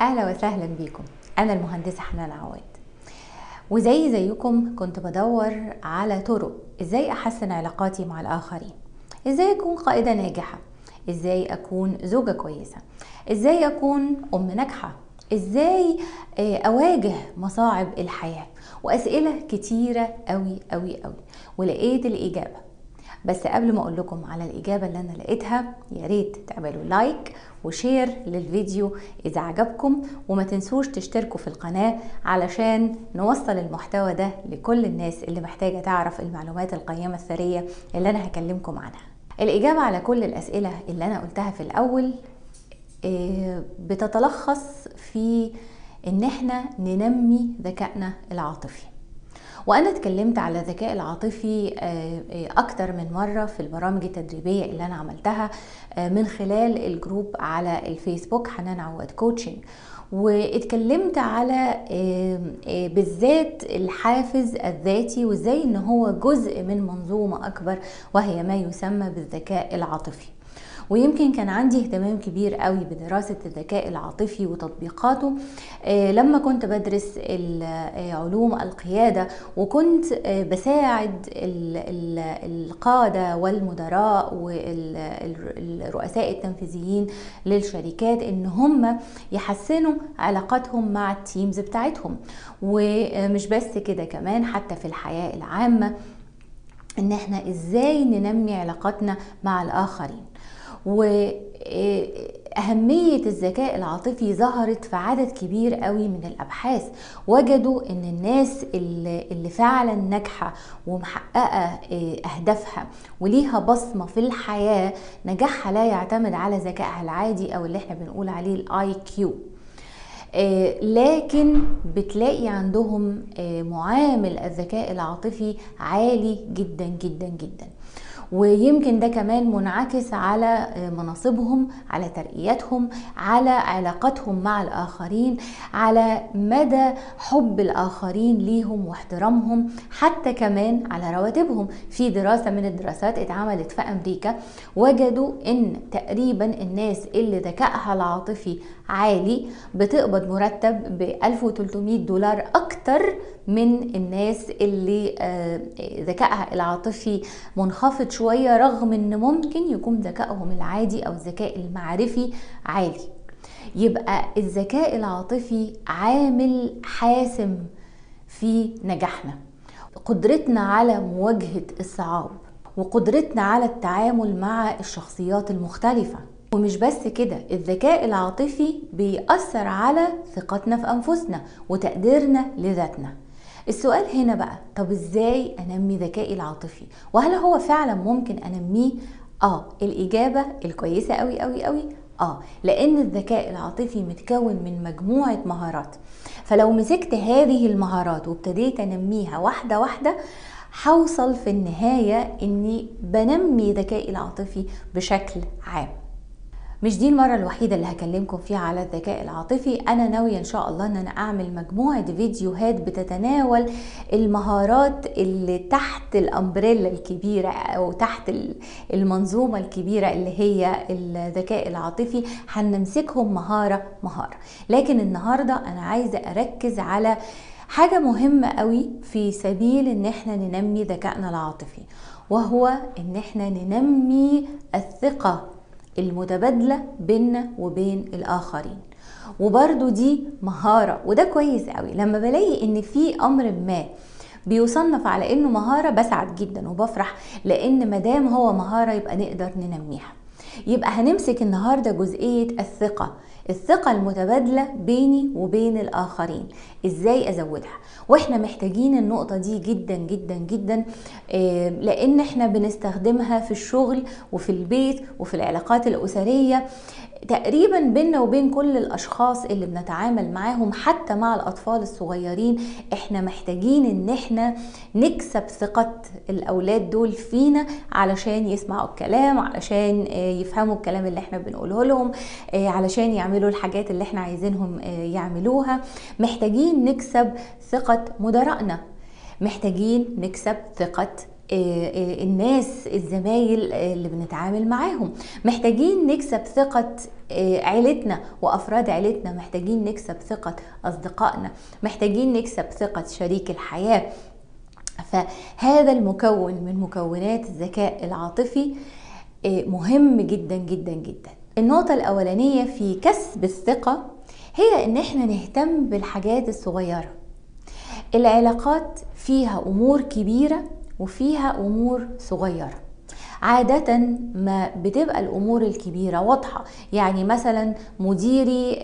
اهلا وسهلا بيكم انا المهندسه حنان عواد وزي زيكم كنت بدور على طرق ازاي احسن علاقاتي مع الاخرين ازاي اكون قائده ناجحه ازاي اكون زوجه كويسه ازاي اكون ام ناجحه ازاي اواجه مصاعب الحياه واسئله كتيره قوي قوي قوي ولقيت الاجابه بس قبل ما اقول لكم على الاجابه اللي انا لقيتها يا ريت تعملوا لايك وشير للفيديو اذا عجبكم وما تنسوش تشتركوا في القناه علشان نوصل المحتوى ده لكل الناس اللي محتاجه تعرف المعلومات القيمه الثريه اللي انا هكلمكم عنها الاجابه على كل الاسئله اللي انا قلتها في الاول بتتلخص في ان احنا ننمي ذكائنا العاطفي وانا اتكلمت على الذكاء العاطفي اكتر من مره في البرامج التدريبيه اللي انا عملتها من خلال الجروب على الفيسبوك حنان عواد كوتشنج واتكلمت على بالذات الحافز الذاتي وازاي ان هو جزء من منظومه اكبر وهي ما يسمى بالذكاء العاطفي ويمكن كان عندي اهتمام كبير قوي بدراسة الذكاء العاطفي وتطبيقاته لما كنت بدرس علوم القيادة وكنت بساعد القادة والمدراء والرؤساء التنفيذيين للشركات ان هم يحسنوا علاقاتهم مع التيمز بتاعتهم ومش بس كده كمان حتى في الحياة العامة ان احنا ازاي ننمي علاقاتنا مع الاخرين وأهمية الذكاء العاطفي ظهرت في عدد كبير قوي من الأبحاث وجدوا أن الناس اللي, اللي فعلا ناجحة ومحققة أهدافها وليها بصمة في الحياة نجاحها لا يعتمد على ذكائها العادي أو اللي احنا بنقول عليه الاي كيو لكن بتلاقي عندهم معامل الذكاء العاطفي عالي جدا جدا جدا ويمكن ده كمان منعكس على مناصبهم على ترقياتهم على علاقاتهم مع الآخرين على مدى حب الآخرين ليهم واحترامهم حتى كمان على رواتبهم في دراسة من الدراسات اتعملت في أمريكا وجدوا إن تقريبا الناس اللي ذكائها العاطفي عالي بتقبض مرتب ب 1300 دولار أكتر من الناس اللي ذكائها العاطفي منخفض شوية رغم ان ممكن يكون ذكائهم العادي او الذكاء المعرفي عالي يبقى الذكاء العاطفي عامل حاسم في نجاحنا قدرتنا على مواجهة الصعاب وقدرتنا على التعامل مع الشخصيات المختلفة ومش بس كده الذكاء العاطفي بيأثر على ثقتنا في أنفسنا وتقديرنا لذاتنا السؤال هنا بقى طب ازاي انمي ذكائي العاطفي وهل هو فعلا ممكن انميه اه الاجابه الكويسه قوي قوي قوي اه لان الذكاء العاطفي متكون من مجموعه مهارات فلو مسكت هذه المهارات وابتديت انميها واحده واحده هوصل في النهايه اني بنمي ذكائي العاطفي بشكل عام مش دي المرة الوحيدة اللي هكلمكم فيها على الذكاء العاطفي أنا ناوية إن شاء الله إن أنا أعمل مجموعة فيديوهات بتتناول المهارات اللي تحت الأمبريلا الكبيرة أو تحت المنظومة الكبيرة اللي هي الذكاء العاطفي هنمسكهم مهارة مهارة لكن النهاردة أنا عايزة أركز على حاجة مهمة قوي في سبيل إن إحنا ننمي ذكائنا العاطفي وهو إن إحنا ننمي الثقة المتبادله بيننا وبين الاخرين وبرضو دي مهاره وده كويس قوي لما بلاقي ان في امر ما بيصنف على انه مهاره بسعد جدا وبفرح لان مادام هو مهاره يبقى نقدر ننميها يبقى هنمسك النهارده جزئيه الثقه الثقة المتبادلة بيني وبين الآخرين إزاي أزودها وإحنا محتاجين النقطة دي جدا جدا جدا لأن إحنا بنستخدمها في الشغل وفي البيت وفي العلاقات الأسرية تقريبا بيننا وبين كل الاشخاص اللي بنتعامل معاهم حتى مع الاطفال الصغيرين احنا محتاجين ان احنا نكسب ثقة الاولاد دول فينا علشان يسمعوا الكلام علشان يفهموا الكلام اللي احنا بنقوله لهم علشان يعملوا الحاجات اللي احنا عايزينهم يعملوها محتاجين نكسب ثقة مدراءنا محتاجين نكسب ثقة الناس الزمايل اللي بنتعامل معاهم محتاجين نكسب ثقة عيلتنا وأفراد عيلتنا محتاجين نكسب ثقة أصدقائنا محتاجين نكسب ثقة شريك الحياة فهذا المكون من مكونات الذكاء العاطفي مهم جدا جدا جدا النقطة الأولانية في كسب الثقة هي إن احنا نهتم بالحاجات الصغيرة العلاقات فيها أمور كبيرة وفيها أمور صغيرة عادة ما بتبقى الأمور الكبيرة واضحة يعني مثلا مديري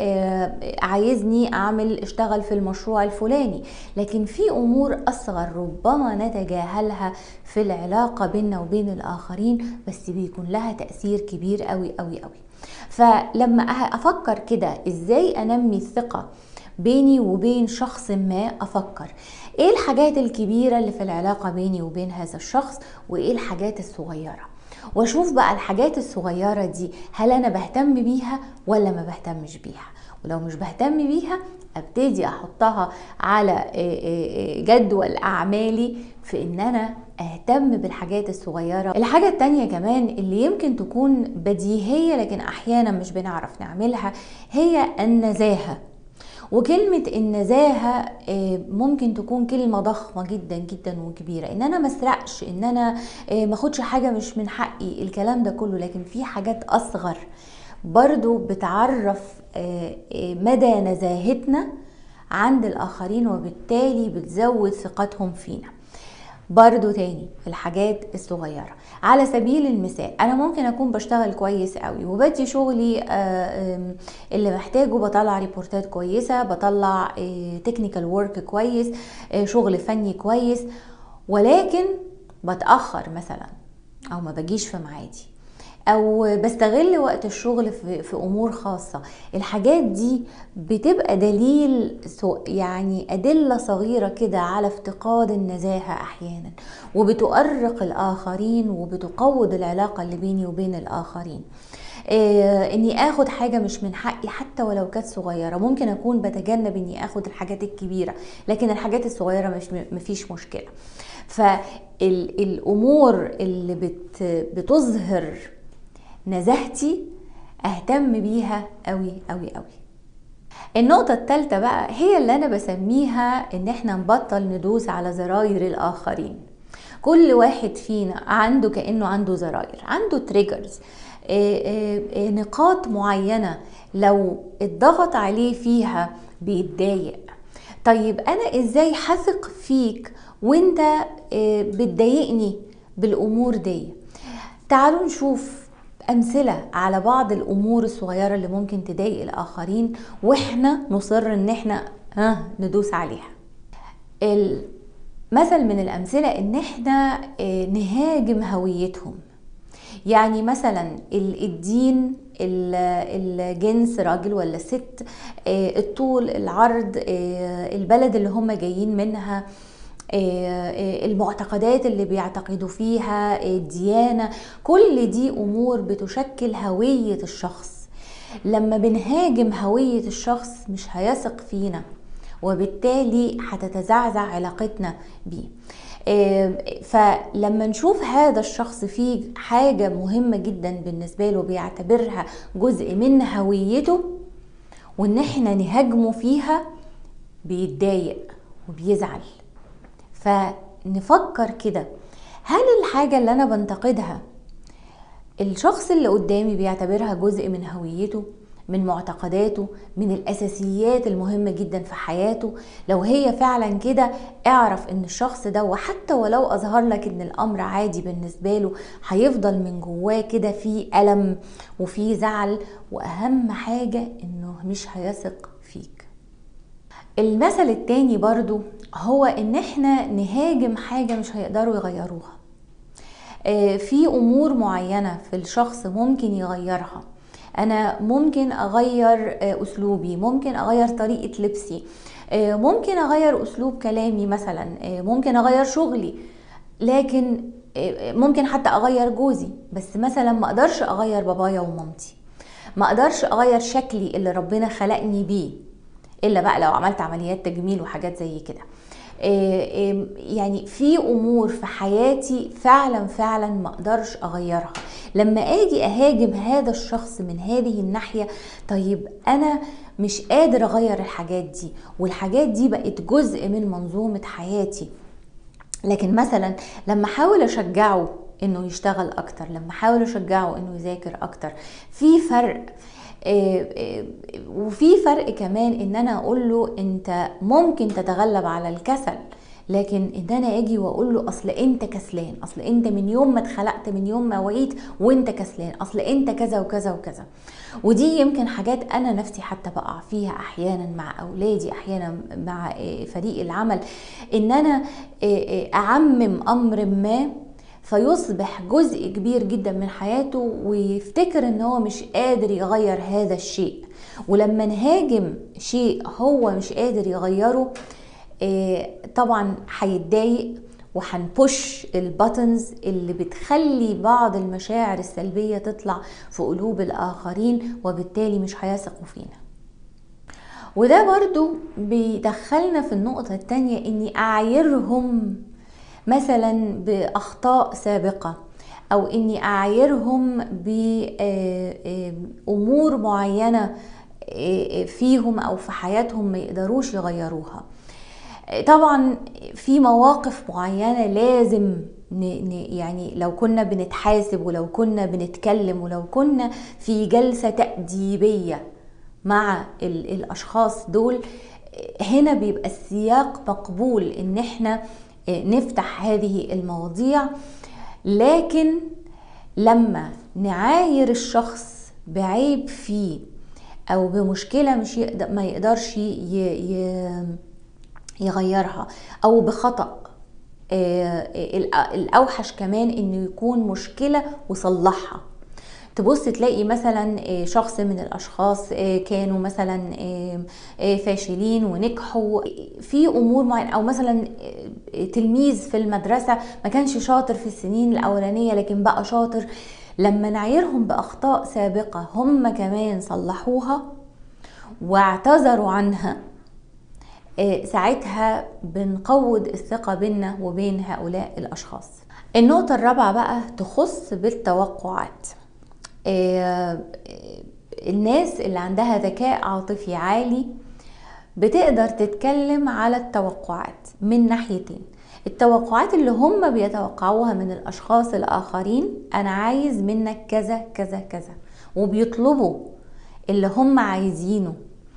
عايزني أعمل اشتغل في المشروع الفلاني لكن في أمور أصغر ربما نتجاهلها في العلاقة بيننا وبين الآخرين بس بيكون لها تأثير كبير قوي قوي قوي فلما أفكر كده إزاي أنمي الثقة بيني وبين شخص ما افكر ايه الحاجات الكبيره اللي في العلاقه بيني وبين هذا الشخص وايه الحاجات الصغيره واشوف بقى الحاجات الصغيره دي هل انا بهتم بيها ولا ما بهتمش بيها ولو مش بهتم بيها ابتدي احطها على جدول اعمالي في ان انا اهتم بالحاجات الصغيره الحاجه التانية كمان اللي يمكن تكون بديهيه لكن احيانا مش بنعرف نعملها هي النزاهه وكلمة النزاهة ممكن تكون كلمة ضخمة جدا جدا وكبيرة ان انا مسرقش ان انا ماخدش حاجة مش من حقي الكلام ده كله لكن في حاجات اصغر برضو بتعرف مدى نزاهتنا عند الاخرين وبالتالي بتزود ثقتهم فينا برضو تاني الحاجات الصغيرة على سبيل المثال أنا ممكن أكون بشتغل كويس قوي وبدي شغلي اللي محتاجه بطلع ريبورتات كويسة بطلع تكنيكال ورك كويس شغل فني كويس ولكن بتأخر مثلا أو ما بجيش في ميعادي او بستغل وقت الشغل في, في امور خاصه الحاجات دي بتبقى دليل يعني ادله صغيره كده على افتقاد النزاهه احيانا وبتؤرق الاخرين وبتقوض العلاقه اللي بيني وبين الاخرين إيه اني اخد حاجه مش من حقي حتى ولو كانت صغيره ممكن اكون بتجنب اني اخد الحاجات الكبيره لكن الحاجات الصغيره مش مفيش مشكله فالامور اللي بت بتظهر نزاهتي اهتم بيها قوي قوي قوي النقطة الثالثة بقى هي اللي أنا بسميها إن إحنا نبطل ندوس على زراير الآخرين كل واحد فينا عنده كأنه عنده زراير عنده تريجرز نقاط معينة لو اتضغط عليه فيها بيتضايق طيب أنا إزاي هثق فيك وإنت بتضايقني بالأمور دي تعالوا نشوف أمثلة على بعض الأمور الصغيرة اللي ممكن تضايق الآخرين وإحنا نصر إن إحنا ها ندوس عليها مثل من الأمثلة إن إحنا نهاجم هويتهم يعني مثلا الدين الجنس راجل ولا ست الطول العرض البلد اللي هم جايين منها المعتقدات اللي بيعتقدوا فيها الديانة كل دي أمور بتشكل هوية الشخص لما بنهاجم هوية الشخص مش هيثق فينا وبالتالي هتتزعزع علاقتنا بيه فلما نشوف هذا الشخص فيه حاجة مهمة جدا بالنسبة له بيعتبرها جزء من هويته وان احنا نهاجمه فيها بيتضايق وبيزعل فنفكر كده هل الحاجة اللي أنا بنتقدها الشخص اللي قدامي بيعتبرها جزء من هويته من معتقداته من الأساسيات المهمة جدا في حياته لو هي فعلا كده اعرف ان الشخص ده وحتى ولو أظهر لك ان الأمر عادي بالنسبة له هيفضل من جواه كده في ألم وفي زعل وأهم حاجة انه مش هيثق فيك المثل التاني برضو هو ان احنا نهاجم حاجة مش هيقدروا يغيروها في امور معينة في الشخص ممكن يغيرها انا ممكن اغير اسلوبي ممكن اغير طريقة لبسي ممكن اغير اسلوب كلامي مثلا ممكن اغير شغلي لكن ممكن حتى اغير جوزي بس مثلا ما اقدرش اغير بابايا ومامتي ما اقدرش اغير شكلي اللي ربنا خلقني بيه الا بقى لو عملت عمليات تجميل وحاجات زي كده آه، آم، يعني في امور في حياتي فعلا فعلا ما اقدرش اغيرها لما اجي اهاجم هذا الشخص من هذه الناحيه طيب انا مش قادر اغير الحاجات دي والحاجات دي بقت جزء من منظومه حياتي لكن مثلا لما احاول اشجعه انه يشتغل اكتر لما احاول اشجعه انه يذاكر اكتر في فرق آه، آه، وفي فرق كمان ان انا اقول له انت ممكن تتغلب على الكسل لكن ان انا اجي واقول له اصل انت كسلان اصل انت من يوم ما اتخلقت من يوم ما وعيت وانت كسلان اصل انت كذا وكذا وكذا ودي يمكن حاجات انا نفسي حتى بقع فيها احيانا مع اولادي احيانا مع آه، فريق العمل ان انا آه، آه، اعمم امر ما فيصبح جزء كبير جدا من حياته ويفتكر ان هو مش قادر يغير هذا الشيء ولما نهاجم شيء هو مش قادر يغيره آه، طبعا هيتضايق وهنبوش الباتنز اللي بتخلي بعض المشاعر السلبية تطلع في قلوب الآخرين وبالتالي مش هيثقوا فينا وده برضو بيدخلنا في النقطة التانية اني اعايرهم مثلا باخطاء سابقة او اني اعايرهم بامور معينة آه، فيهم او في حياتهم ما يقدروش يغيروها طبعا في مواقف معينة لازم ن- ن- يعني لو كنا بنتحاسب ولو كنا بنتكلم ولو كنا في جلسة تأديبية مع ال- الأشخاص دول هنا بيبقى السياق مقبول إن احنا نفتح هذه المواضيع لكن لما نعاير الشخص بعيب فيه أو بمشكلة مش يقدر ما يقدرش ي- ي- يغيرها او بخطأ آه، الأ- الاوحش كمان انه يكون مشكلة وصلحها تبص تلاقي مثلا آه، شخص من الاشخاص آه، كانوا مثلا آه، آه، فاشلين ونجحوا في امور معينه او مثلا آه، تلميذ في المدرسه ما كانش شاطر في السنين الاولانيه لكن بقى شاطر لما نعيرهم باخطاء سابقه هم كمان صلحوها واعتذروا عنها آه، ساعتها بنقود الثقة بيننا وبين هؤلاء الأشخاص النقطة الرابعة بقى تخص بالتوقعات آه، آه، الناس اللي عندها ذكاء عاطفي عالي بتقدر تتكلم على التوقعات من ناحيتين التوقعات اللي هم بيتوقعوها من الأشخاص الآخرين أنا عايز منك كذا كذا كذا وبيطلبوا اللي هم عايزينه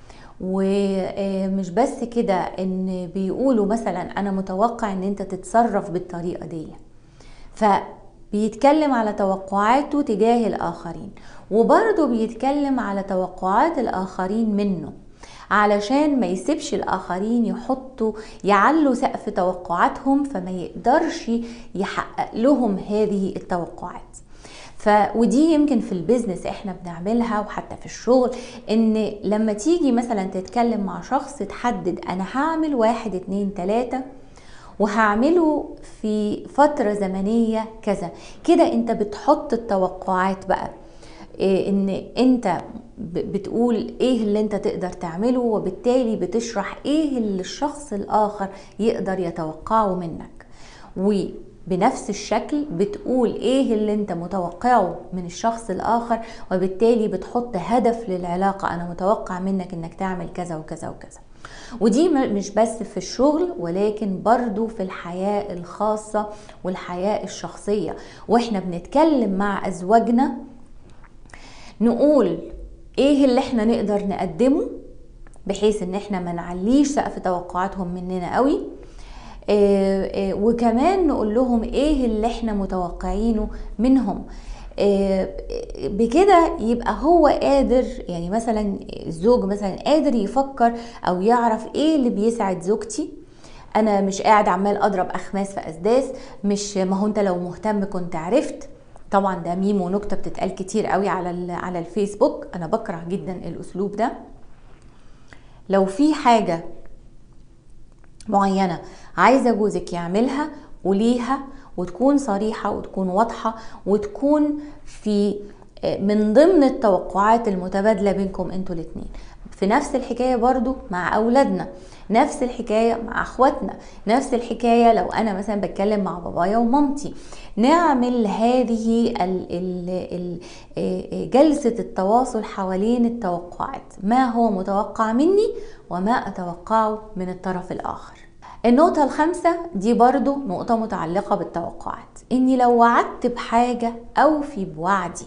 ومش بس كده ان بيقولوا مثلا انا متوقع ان انت تتصرف بالطريقه دي فبيتكلم على توقعاته تجاه الاخرين وبرضه بيتكلم على توقعات الاخرين منه علشان ما يسيبش الاخرين يحطوا يعلوا سقف توقعاتهم فما يقدرش يحقق لهم هذه التوقعات ف ودي يمكن في البيزنس احنا بنعملها وحتى في الشغل ان لما تيجي مثلا تتكلم مع شخص تحدد انا هعمل واحد اتنين تلاتة وهعمله في فترة زمنية كذا كده انت بتحط التوقعات بقى إيه ان انت ب- بتقول ايه اللي انت تقدر تعمله وبالتالي بتشرح ايه اللي الشخص الاخر يقدر يتوقعه منك وبنفس الشكل بتقول ايه اللي انت متوقعه من الشخص الاخر وبالتالي بتحط هدف للعلاقة انا متوقع منك انك تعمل كذا وكذا وكذا ودي م- مش بس في الشغل ولكن برضو في الحياة الخاصة والحياة الشخصية واحنا بنتكلم مع ازواجنا نقول ايه اللي احنا نقدر نقدمه بحيث ان احنا ما نعليش سقف توقعاتهم مننا قوي آه، آه، وكمان نقول لهم ايه اللي احنا متوقعينه منهم آه، بكده يبقى هو قادر يعني مثلا الزوج مثلا قادر يفكر او يعرف ايه اللي بيسعد زوجتي انا مش قاعد عمال اضرب اخماس في اسداس مش ما هو انت لو مهتم كنت عرفت طبعا ده ميم ونكته بتتقال كتير قوي على ال- على الفيسبوك انا بكره جدا الاسلوب ده لو في حاجه معينه عايزه جوزك يعملها قوليها وتكون صريحه وتكون واضحه وتكون في من ضمن التوقعات المتبادلة بينكم انتوا الاتنين في نفس الحكاية برضو مع أولادنا نفس الحكاية مع أخواتنا نفس الحكاية لو أنا مثلا بتكلم مع بابايا ومامتي نعمل هذه ال ال ال جلسة التواصل حوالين التوقعات ما هو متوقع مني وما أتوقعه من الطرف الآخر النقطة الخامسة دي برضو نقطة متعلقة بالتوقعات إني لو وعدت بحاجة أوفي بوعدي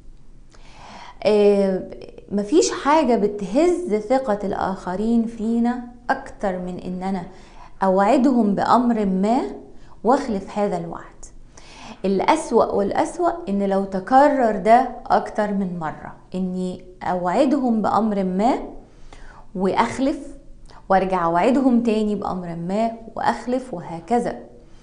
مفيش حاجة بتهز ثقة الآخرين فينا أكتر من إن أنا أوعدهم بأمر ما وأخلف هذا الوعد الأسوأ والأسوأ إن لو تكرر ده أكتر من مرة إني أوعدهم بأمر ما وأخلف وارجع اوعدهم تاني بامر ما واخلف وهكذا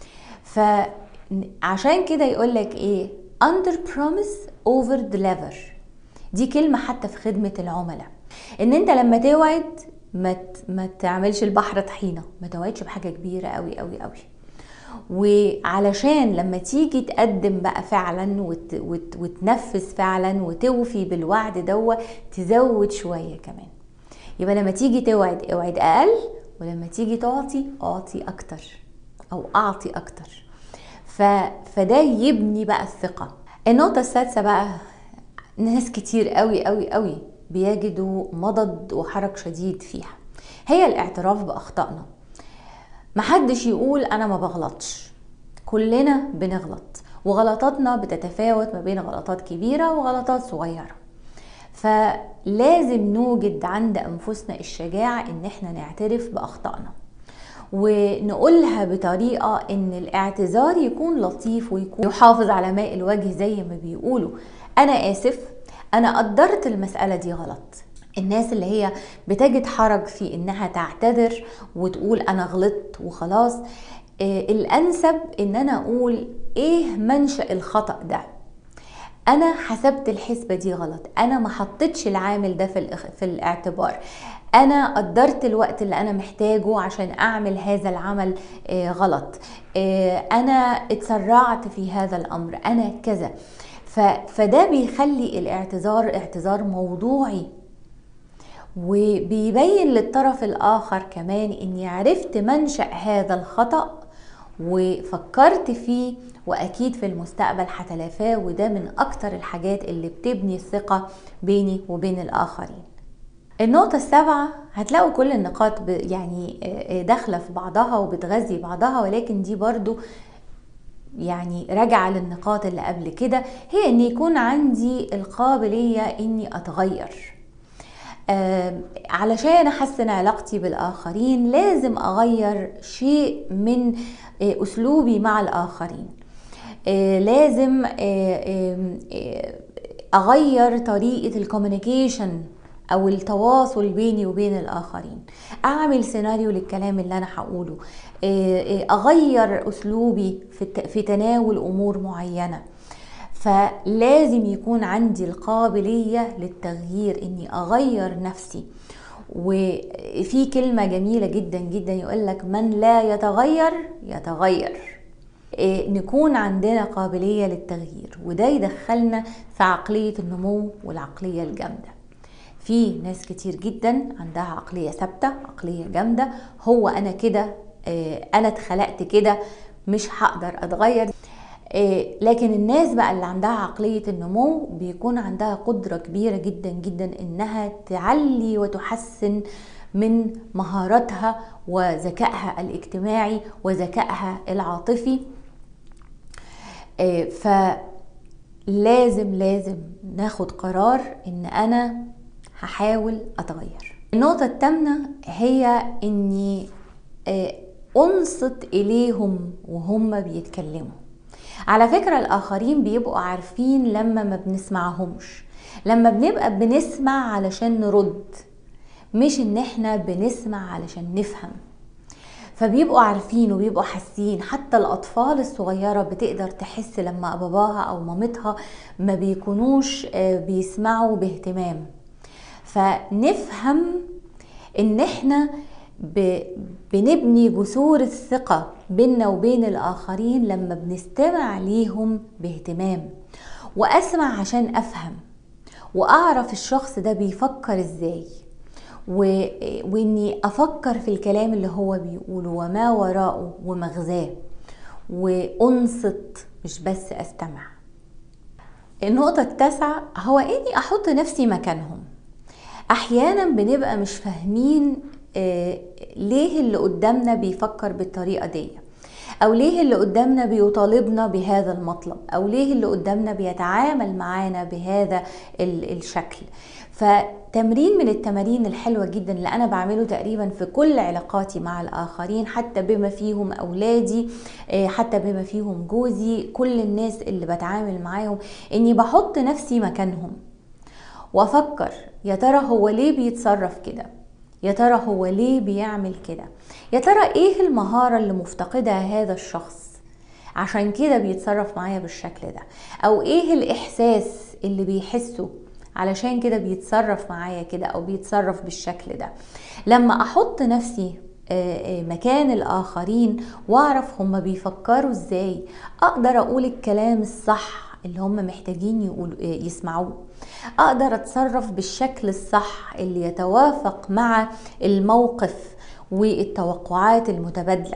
فعشان كده يقولك ايه under promise over deliver دي كلمة حتى في خدمة العملاء ان انت لما توعد ما ما تعملش البحر طحينة ما توعدش بحاجة كبيرة قوي قوي قوي وعلشان لما تيجي تقدم بقى فعلا وت وت وتنفذ فعلا وتوفي بالوعد دوا تزود شوية كمان يبقى لما تيجي توعد اوعد اقل ولما تيجي تعطي اعطي اكتر او اعطي اكتر ف... فده يبني بقى الثقة النقطة السادسة بقى ناس كتير قوي قوي قوي بيجدوا مضض وحرج شديد فيها هي الاعتراف باخطائنا محدش يقول انا ما بغلطش كلنا بنغلط وغلطاتنا بتتفاوت ما بين غلطات كبيرة وغلطات صغيرة فلازم نوجد عند انفسنا الشجاعه ان احنا نعترف باخطائنا ونقولها بطريقه ان الاعتذار يكون لطيف ويكون يحافظ على ماء الوجه زي ما بيقولوا انا اسف انا قدرت المساله دي غلط الناس اللي هي بتجد حرج في انها تعتذر وتقول انا غلطت وخلاص الانسب ان انا اقول ايه منشا الخطا ده انا حسبت الحسبه دي غلط انا ما حطيتش العامل ده في في الاعتبار انا قدرت الوقت اللي انا محتاجه عشان اعمل هذا العمل غلط انا اتسرعت في هذا الامر انا كذا فده بيخلي الاعتذار اعتذار موضوعي وبيبين للطرف الاخر كمان اني عرفت منشا هذا الخطا وفكرت فيه واكيد في المستقبل هتلافاه وده من اكتر الحاجات اللي بتبني الثقة بيني وبين الاخرين النقطة السابعة هتلاقوا كل النقاط يعني داخلة في بعضها وبتغذي بعضها ولكن دي برضو يعني راجعة للنقاط اللي قبل كده هي ان يكون عندي القابلية اني اتغير آه علشان احسن علاقتي بالاخرين لازم اغير شيء من آه اسلوبي مع الاخرين آه لازم اغير طريقه الكوميونيكيشن او التواصل بيني وبين الاخرين اعمل سيناريو للكلام اللي انا هقوله اغير اسلوبي في تناول امور معينه فلازم يكون عندي القابلية للتغيير اني اغير نفسي وفي كلمة جميلة جدا جدا يقولك من لا يتغير يتغير نكون عندنا قابلية للتغيير وده يدخلنا في عقلية النمو والعقلية الجامدة في ناس كتير جدا عندها عقلية ثابتة عقلية جامدة هو انا كده انا اتخلقت كده مش هقدر اتغير لكن الناس بقى اللي عندها عقلية النمو بيكون عندها قدرة كبيرة جدا جدا انها تعلي وتحسن من مهاراتها وذكائها الاجتماعي وذكائها العاطفي فلازم لازم ناخد قرار ان انا هحاول اتغير النقطة الثامنة هي اني انصت اليهم وهم بيتكلموا على فكرة الآخرين بيبقوا عارفين لما ما بنسمعهمش لما بنبقى بنسمع علشان نرد مش ان احنا بنسمع علشان نفهم فبيبقوا عارفين وبيبقوا حاسين حتى الأطفال الصغيرة بتقدر تحس لما باباها أو مامتها ما بيكونوش بيسمعوا باهتمام فنفهم ان احنا بنبني جسور الثقة بيننا وبين الآخرين لما بنستمع ليهم باهتمام وأسمع عشان أفهم واعرف الشخص ده بيفكر ازاي و... واني افكر في الكلام اللي هو بيقوله وما وراءه ومغزاه وانصت مش بس استمع النقطة التاسعة هو اني احط نفسي مكانهم احيانا بنبقى مش فاهمين آه ليه اللي قدامنا بيفكر بالطريقة دي او ليه اللي قدامنا بيطالبنا بهذا المطلب او ليه اللي قدامنا بيتعامل معانا بهذا الشكل فتمرين من التمارين الحلوة جدا اللي أنا بعمله تقريبا في كل علاقاتي مع الآخرين حتى بما فيهم أولادي حتى بما فيهم جوزي كل الناس اللي بتعامل معاهم إني بحط نفسي مكانهم وأفكر يا ترى هو ليه بيتصرف كده يا ترى هو ليه بيعمل كده يا ترى ايه المهارة اللي مفتقدها هذا الشخص عشان كده بيتصرف معايا بالشكل ده او ايه الاحساس اللي بيحسه علشان كده بيتصرف معايا كده او بيتصرف بالشكل ده لما احط نفسي مكان الاخرين واعرف هم بيفكروا ازاي اقدر اقول الكلام الصح اللي هم محتاجين يقولوا يسمعوه اقدر اتصرف بالشكل الصح اللي يتوافق مع الموقف والتوقعات المتبادله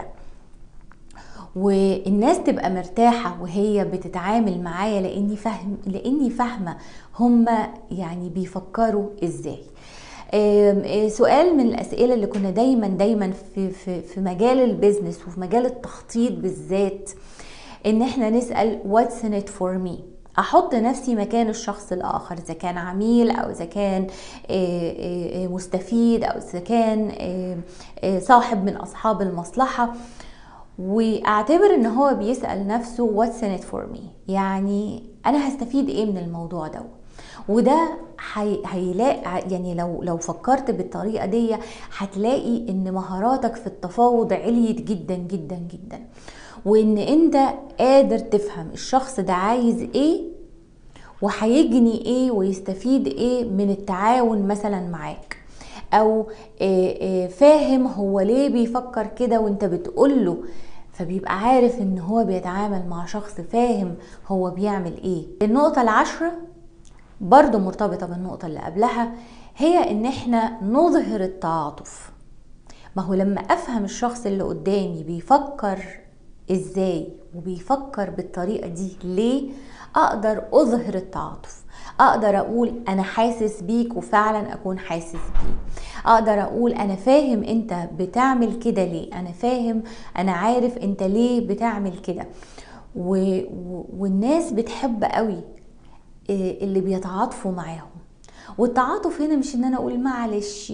والناس تبقى مرتاحة وهي بتتعامل معايا لاني فاهم لاني فاهمة هم يعني بيفكروا ازاي سؤال من الاسئله اللي كنا دايما دايما في في في مجال البيزنس وفي مجال التخطيط بالذات ان احنا نسال واتس ان ات فور مي احط نفسي مكان الشخص الاخر اذا كان عميل او اذا كان مستفيد او اذا كان صاحب من اصحاب المصلحه واعتبر ان هو بيسال نفسه واتس ان ات فور مي يعني انا هستفيد ايه من الموضوع ده وده هيلاقي يعني لو لو فكرت بالطريقه دي هتلاقي ان مهاراتك في التفاوض عليت جدا جدا جدا وان انت قادر تفهم الشخص ده عايز ايه وهيجني ايه ويستفيد ايه من التعاون مثلا معاك او فاهم هو ليه بيفكر كده وانت بتقوله فبيبقى عارف ان هو بيتعامل مع شخص فاهم هو بيعمل ايه النقطة العشرة برضو مرتبطة بالنقطة اللي قبلها هي ان احنا نظهر التعاطف ما هو لما افهم الشخص اللي قدامي بيفكر ازاي وبيفكر بالطريقة دي ليه اقدر اظهر التعاطف اقدر اقول انا حاسس بيك وفعلا اكون حاسس بيه اقدر اقول انا فاهم انت بتعمل كده ليه انا فاهم انا عارف انت ليه بتعمل كده و... و... والناس بتحب قوي اللي بيتعاطفوا معاهم والتعاطف هنا مش ان انا اقول معلش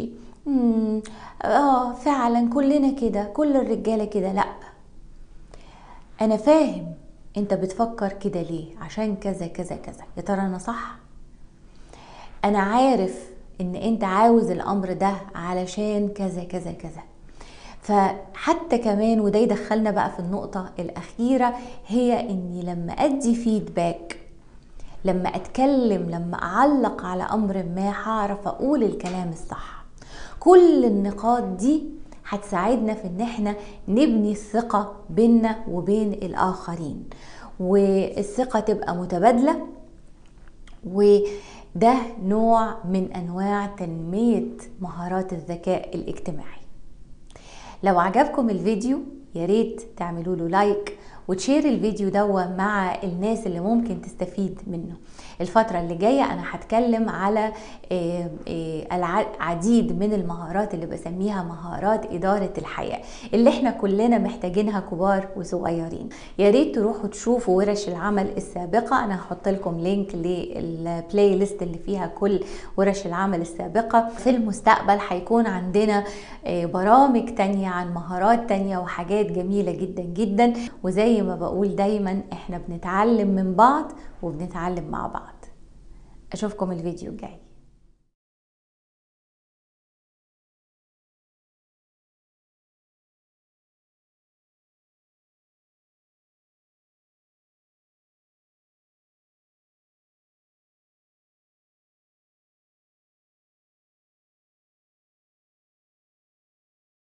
اه فعلا كلنا كده كل الرجاله كده لا انا فاهم انت بتفكر كده ليه عشان كذا كذا كذا يا ترى انا صح انا عارف ان انت عاوز الامر ده علشان كذا كذا كذا فحتى كمان وده يدخلنا بقى في النقطة الأخيرة هي إني لما أدي فيدباك لما أتكلم لما أعلق على أمر ما هعرف أقول الكلام الصح كل النقاط دي هتساعدنا في ان احنا نبني الثقة بيننا وبين الآخرين والثقة تبقى متبادلة وده نوع من أنواع تنمية مهارات الذكاء الاجتماعي لو عجبكم الفيديو ياريت تعملوا له لايك وتشير الفيديو دوا مع الناس اللي ممكن تستفيد منه الفترة اللي جاية أنا هتكلم على العديد من المهارات اللي بسميها مهارات إدارة الحياة اللي احنا كلنا محتاجينها كبار وصغيرين يا ريت تروحوا تشوفوا ورش العمل السابقة أنا هحط لكم لينك للبلاي ليست اللي فيها كل ورش العمل السابقة في المستقبل هيكون عندنا برامج تانية عن مهارات تانية وحاجات جميلة جدا جدا وزي ما بقول دايما احنا بنتعلم من بعض وبنتعلم مع بعض اشوفكم الفيديو الجاي